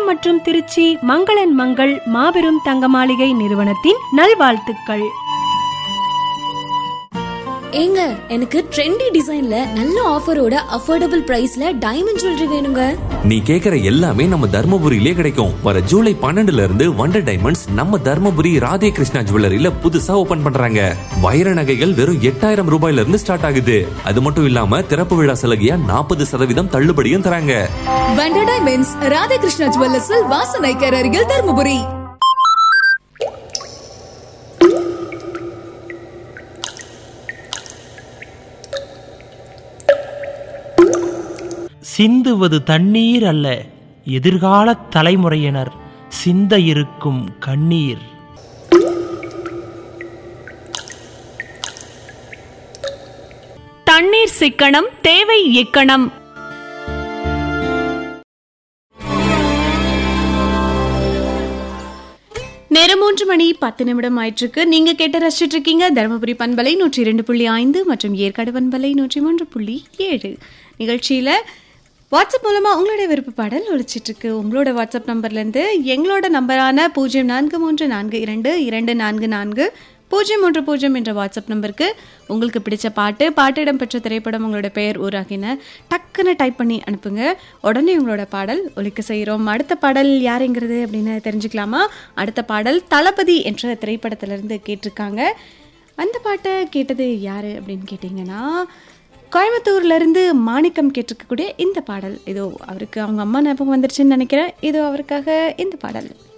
சேலம் மற்றும் திருச்சி மங்களன் மங்கள் மாபெரும் தங்க மாளிகை நிறுவனத்தின் நல்வாழ்த்துக்கள் ஏங்க எனக்கு ட்ரெண்டி டிசைன்ல நல்ல ஆஃபரோட அஃபோர்டபுள் பிரைஸ்ல டைமண்ட் ஜுவல்லரி வேணுங்க நீ கேக்குற எல்லாமே நம்ம தர்மபுரியிலே கிடைக்கும் வர ஜூலை பன்னெண்டுல இருந்து வண்டர் டைமண்ட்ஸ் நம்ம தர்மபுரி ராதே கிருஷ்ணா ஜுவல்லரியில புதுசா ஓபன் பண்றாங்க வைர நகைகள் வெறும் எட்டாயிரம் ரூபாயில இருந்து ஸ்டார்ட் ஆகுது அது மட்டும் இல்லாம திறப்பு விழா சலுகையா நாற்பது சதவீதம் தள்ளுபடியும் தராங்க வண்டர் டைமண்ட்ஸ் ராதாகிருஷ்ணா ஜுவல்லர்ஸில் வாசனைக்கர் அருகில் தருமபுரி சிந்துவது தண்ணீர் அல்ல எதிர்கால தலைமுறையினர் சிந்த இருக்கும் கண்ணீர் தண்ணீர் சிக்கனம் தேவை இக்கணம் நேரம் மூன்று மணி பத்து நிமிடம் ஆயிட்டிருக்கு நீங்க கேட்டு ரசிச்சிட்டு இருக்கீங்க தருமபுரி பண்பலை நூற்றி இரண்டு புள்ளி ஐந்து மற்றும் ஏற்காடு பண்பலை நூற்றி மூன்று புள்ளி ஏழு நிகழ்ச்சியில வாட்ஸ்அப் மூலமா உங்களுடைய விருப்ப பாடல் ஒழிச்சிட்டு இருக்கு உங்களோட வாட்ஸ்அப் நம்பர்ல இருந்து எங்களோட நம்பரான பூஜ்ஜியம் நான்கு மூன்று நான்கு இரண்டு இரண்டு நான்கு நான்கு பூஜ்ஜியம் மூன்று பூஜ்ஜியம் என்ற வாட்ஸ்அப் நம்பருக்கு உங்களுக்கு பிடிச்ச பாட்டு பாட்டு இடம்பெற்ற திரைப்படம் உங்களோட பெயர் ஊராகின டக்குன்னு டைப் பண்ணி அனுப்புங்க உடனே உங்களோட பாடல் ஒலிக்க செய்கிறோம் அடுத்த பாடல் யாருங்கிறது அப்படின்னு தெரிஞ்சுக்கலாமா அடுத்த பாடல் தளபதி என்ற திரைப்படத்திலிருந்து கேட்டிருக்காங்க அந்த பாட்டை கேட்டது யாரு அப்படின்னு கேட்டிங்கன்னா கோயம்புத்தூர்ல இருந்து மாணிக்கம் கேட்டிருக்கக்கூடிய இந்த பாடல் இதோ அவருக்கு அவங்க அம்மா ஞாபகம் வந்துருச்சுன்னு நினைக்கிறேன் இதோ அவருக்காக இந்த பாடல்